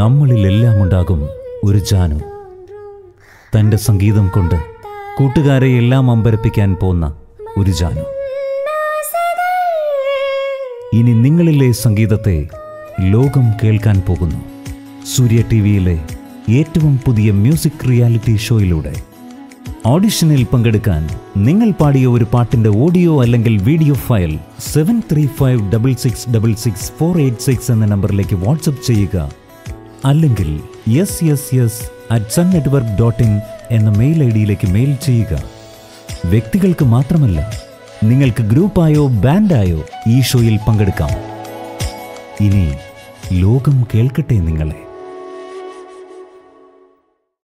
നമ്മളിലെല്ലാം ഉണ്ടാകും ഒരു ജാനു തൻ്റെ സംഗീതം കൊണ്ട് കൂട്ടുകാരെ എല്ലാം അമ്പരപ്പിക്കാൻ പോന്ന ഒരു ജാനു ഇനി നിങ്ങളിലെ സംഗീതത്തെ ലോകം കേൾക്കാൻ പോകുന്നു സൂര്യ ടി വിയിലെ ഏറ്റവും പുതിയ മ്യൂസിക് റിയാലിറ്റി ഷോയിലൂടെ ഓഡിഷനിൽ പങ്കെടുക്കാൻ നിങ്ങൾ പാടിയ ഒരു പാട്ടിന്റെ ഓഡിയോ അല്ലെങ്കിൽ video file seven three five double six double six four eight six എന്ന നമ്പറിലേക്ക് വാട്സപ്പ് ചെയ്യുക അല്ലെങ്കിൽ yes yes yes at sun network dot in എന്ന മെയിൽ ഐ ഡിയിലേക്ക് മെയിൽ ചെയ്യുക വ്യക്തികൾക്ക് മാത്രമല്ല നിങ്ങൾക്ക് ഗ്രൂപ്പായോ ബാൻഡായോ ഈ ഷോയിൽ പങ്കെടുക്കാം ഇനി ലോകം കേൾക്കട്ടെ നിങ്ങളെ